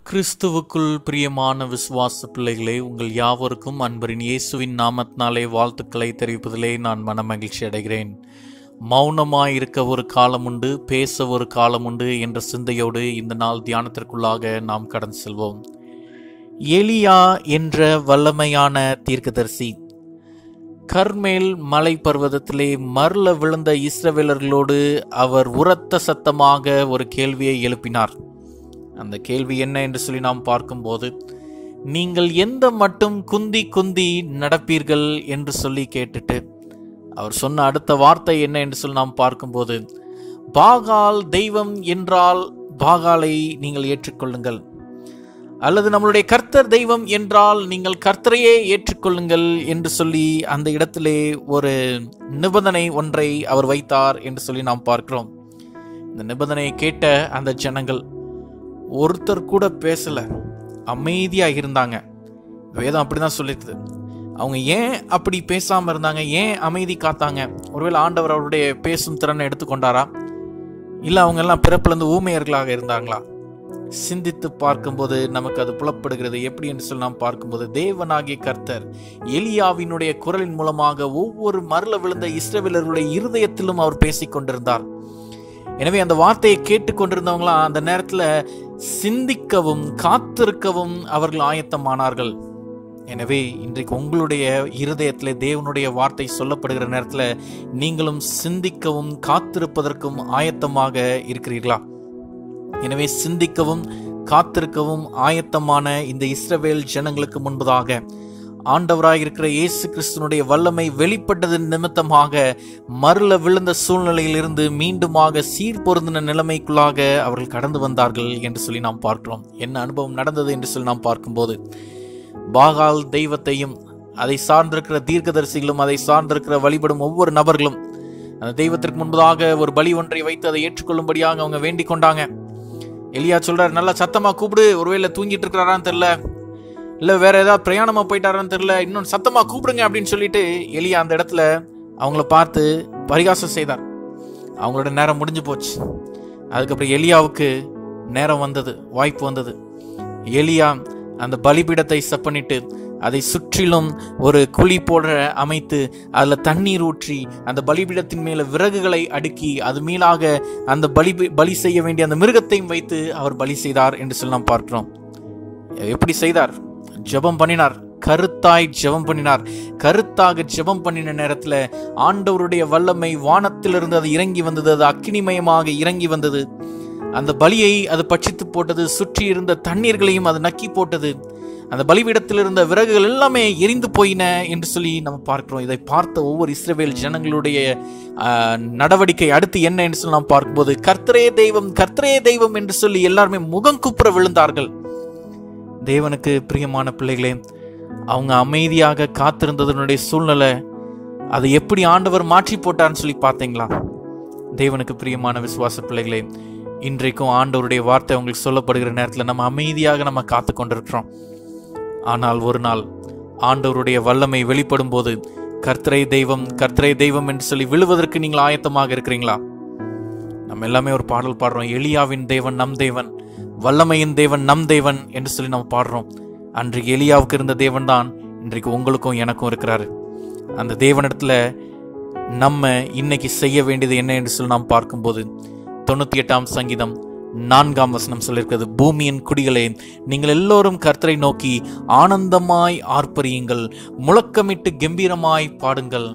கிறிஸ்துவுக்குள் பிரியமான விசுவாச பிள்ளைகளே உங்கள் யாவருக்கும் அன்பரின் இயேசுவின் நாமத்தினாலே வாழ்த்துக்களை தெரிவிப்பதிலே நான் மனமகிழ்ச்சி அடைகிறேன் மௌனமாய் இருக்க ஒரு காலம் உண்டு பேச ஒரு காலம் உண்டு என்ற சிந்தையோடு இந்த நாள் தியானத்திற்குள்ளாக நாம் கடந்து செல்வோம் எலியா என்ற வல்லமையான தீர்க்கதரிசி கர்மேல் மலை பர்வதத்திலே மருள விழுந்த இஸ்ரவேலர்களோடு அவர் உரத்த சத்தமாக ஒரு கேள்வியை எழுப்பினார் அந்த கேள்வி என்ன என்று சொல்லி நாம் பார்க்கும்போது நீங்கள் எந்த மட்டும் குந்தி குந்தி நடப்பீர்கள் என்று சொல்லி கேட்டுட்டு அவர் சொன்ன அடுத்த வார்த்தை என்ன என்று சொல்லி நாம் பார்க்கும்போது பாகால் தெய்வம் என்றால் பாகாலை நீங்கள் ஏற்றுக்கொள்ளுங்கள் அல்லது நம்மளுடைய கர்த்தர் தெய்வம் என்றால் நீங்கள் கர்த்தரையே ஏற்றுக்கொள்ளுங்கள் என்று சொல்லி அந்த இடத்திலே ஒரு நிபந்தனை ஒன்றை அவர் வைத்தார் என்று சொல்லி நாம் பார்க்கிறோம் இந்த நிபந்தனையை கேட்ட அந்த ஜனங்கள் ஒருத்தர் கூட பேசல அமைதியா இருந்தாங்க வேதம் அப்படிதான் சொல்லிடுது அவங்க ஏன் அப்படி பேசாம இருந்தாங்க ஏன் அமைதி காத்தாங்க ஒருவேளை ஆண்டவர் அவருடைய பேசும் திறனை எடுத்துக்கொண்டாரா இல்ல அவங்க எல்லாம் பிறப்பிலிருந்து ஊமையர்களாக இருந்தாங்களா சிந்தித்து பார்க்கும்போது நமக்கு அது புலப்படுகிறது எப்படி என்று சொல்லி நாம் பார்க்கும்போது தேவனாகிய கர்த்தர் எலியாவினுடைய குரலின் மூலமாக ஒவ்வொரு மருள விழுந்த இஸ்ரவேலர்களுடைய இருதயத்திலும் அவர் பேசிக் கொண்டிருந்தார் எனவே அந்த வார்த்தையை கேட்டுக்கொண்டிருந்தவங்களாம் அந்த நேரத்தில் சிந்திக்கவும் காத்திருக்கவும் அவர்கள் ஆயத்தமானார்கள் எனவே இன்றைக்கு உங்களுடைய இருதயத்திலே தேவனுடைய வார்த்தை சொல்லப்படுகிற நேரத்தில் நீங்களும் சிந்திக்கவும் காத்திருப்பதற்கும் ஆயத்தமாக இருக்கிறீர்களா எனவே சிந்திக்கவும் காத்திருக்கவும் ஆயத்தமான இந்த இஸ்ரவேல் ஜனங்களுக்கு முன்பதாக ஆண்டவராக இருக்கிற இயேசு கிறிஸ்துனுடைய வல்லமை வெளிப்பட்டதன் நிமித்தமாக மருள விழுந்த சூழ்நிலையிலிருந்து மீண்டுமாக சீர் பொருந்தின நிலைமைக்குள்ளாக அவர்கள் கடந்து வந்தார்கள் என்று சொல்லி நாம் பார்க்கிறோம் என்ன அனுபவம் நடந்தது என்று சொல்லி நாம் பார்க்கும்போது பாகால் தெய்வத்தையும் அதை சார்ந்திருக்கிற தீர்க்கதரிசிகளும் அதை சார்ந்திருக்கிற வழிபடும் ஒவ்வொரு நபர்களும் அந்த தெய்வத்திற்கு முன்பதாக ஒரு பலி ஒன்றை வைத்து அதை ஏற்றுக்கொள்ளும்படியாக அவங்க வேண்டிக் கொண்டாங்க எலியா சொல்றாரு நல்லா சத்தமா கூப்பிடு ஒருவேளை தூங்கிட்டு இருக்கிறாரான்னு தெரியல இல்ல வேற ஏதாவது பிரயாணமா போயிட்டாரான்னு தெரியல இன்னொன்று சத்தமா கூப்பிடுங்க அப்படின்னு சொல்லிட்டு எலியா அந்த இடத்துல அவங்கள பார்த்து பரிகாசம் செய்தார் அவங்களோட நேரம் முடிஞ்சு போச்சு அதுக்கப்புறம் எலியாவுக்கு நேரம் வந்தது வாய்ப்பு வந்தது எலியா அந்த பலிபீடத்தை செப்பனிட்டு அதை சுற்றிலும் ஒரு குழி போட அமைத்து அதில் தண்ணீர் ஊற்றி அந்த பலிபீடத்தின் மேல விறகுகளை அடுக்கி அது மேலாக அந்த பலி பலி செய்ய வேண்டிய அந்த மிருகத்தையும் வைத்து அவர் பலி செய்தார் என்று சொல்லி நாம் பார்க்கிறோம் எப்படி செய்தார் ஜெபம் பண்ணினார் கருத்தாய் ஜெபம் பண்ணினார் கருத்தாக ஜெபம் பண்ணின நேரத்துல ஆண்டவருடைய வல்லமை வானத்திலிருந்து அது இறங்கி வந்தது அது அக்கினிமயமாக இறங்கி வந்தது அந்த பலியை அது பட்சித்து போட்டது சுற்றி இருந்த தண்ணீர்களையும் அது நக்கி போட்டது அந்த பலிபீடத்தில் இருந்த விறகுகள் எல்லாமே எரிந்து போயின என்று சொல்லி நம்ம பார்க்கிறோம் இதை பார்த்த ஒவ்வொரு இஸ்ரவேல் ஜனங்களுடைய நடவடிக்கை அடுத்து என்ன என்று சொல்லி நாம் பார்க்கும்போது கர்த்தரே தெய்வம் கர்த்தரே தெய்வம் என்று சொல்லி எல்லாருமே முகம் குப்புற விழுந்தார்கள் தேவனுக்கு பிரியமான பிள்ளைகளே அவங்க அமைதியாக காத்திருந்ததனுடைய சூழ்நிலை அதை எப்படி ஆண்டவர் மாற்றி போட்டார்னு சொல்லி பார்த்தீங்களா தேவனுக்கு பிரியமான விசுவாச பிள்ளைகளே இன்றைக்கும் ஆண்டவருடைய வார்த்தை உங்களுக்கு சொல்லப்படுகிற நேரத்தில் நம்ம அமைதியாக நம்ம காத்து கொண்டிருக்கிறோம் ஆனால் ஒரு நாள் ஆண்டவருடைய வல்லமை வெளிப்படும் போது கர்த்தரை தெய்வம் கர்த்தரை தெய்வம் என்று சொல்லி விழுவதற்கு நீங்கள் ஆயத்தமாக இருக்கிறீங்களா நம்ம எல்லாமே ஒரு பாடல் பாடுறோம் எலியாவின் தேவன் நம் தேவன் வல்லமையின் தேவன் நம் தேவன் என்று சொல்லி நம்ம பாடுறோம் அன்றைக்கு எலியாவுக்கு இருந்த தேவன் தான் இன்றைக்கு உங்களுக்கும் எனக்கும் இருக்கிறாரு அந்த தேவனிடத்துல நம்ம இன்னைக்கு செய்ய வேண்டியது என்ன என்று சொல்லி நாம் பார்க்கும்போது தொண்ணூத்தி எட்டாம் சங்கீதம் நான்காம் வசனம் சொல்லியிருக்கிறது பூமியின் குடிகளே நீங்கள் எல்லோரும் கர்த்தரை நோக்கி ஆனந்தமாய் ஆர்ப்பரியுங்கள் முழக்கமிட்டு கம்பீரமாய் பாடுங்கள்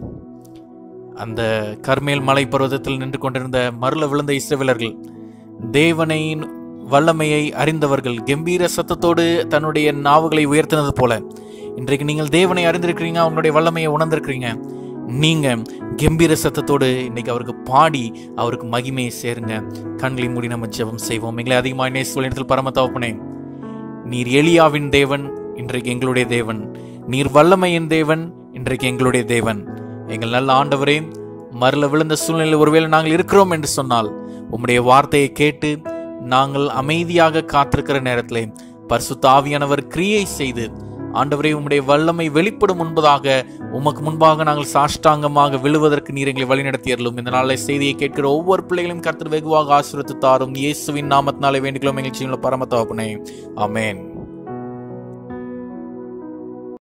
அந்த கர்மேல் மலை பர்வதத்தில் நின்று கொண்டிருந்த மருள விழுந்த இஸ்ரவேலர்கள் தேவனையின் வல்லமையை அறிந்தவர்கள் கம்பீர சத்தத்தோடு தன்னுடைய நாவுகளை உயர்த்தினது போல இன்றைக்கு நீங்கள் தேவனை அறிந்திருக்கிறீங்க அவங்களுடைய வல்லமையை உணர்ந்திருக்கிறீங்க நீங்க கம்பீர சத்தத்தோடு இன்னைக்கு அவருக்கு பாடி அவருக்கு மகிமையை சேருங்க கண்களை மூடி நம்ம ஜெபம் செய்வோம் எங்களை அதிகமாக நேசத்தில் பரம தவப்பனே நீர் எலியாவின் தேவன் இன்றைக்கு எங்களுடைய தேவன் நீர் வல்லமையின் தேவன் இன்றைக்கு எங்களுடைய தேவன் எங்கள் நல்ல ஆண்டவரே மருள விழுந்த சூழ்நிலையில் ஒருவேளை நாங்கள் இருக்கிறோம் என்று சொன்னால் உம்முடைய வார்த்தையை கேட்டு நாங்கள் அமைதியாக காத்திருக்கிற நேரத்திலே பரிசுத்த ஆவியானவர் கிரியை செய்து ஆண்டவரே உம்முடைய வல்லமை வெளிப்படும் முன்பதாக உமக்கு முன்பாக நாங்கள் சாஷ்டாங்கமாக விழுவதற்கு நீர் எங்களை வழிநடத்தியறலும் இந்த நாளை செய்தியை கேட்கிற ஒவ்வொரு பிள்ளைகளையும் கர்த்தர் வெகுவாக ஆசீர்வதித்து தாரும் இயேசுவின் நாமத்தினாலே வேண்டுகிறோம் எங்கள் பரம தகப்பனே ஆமென்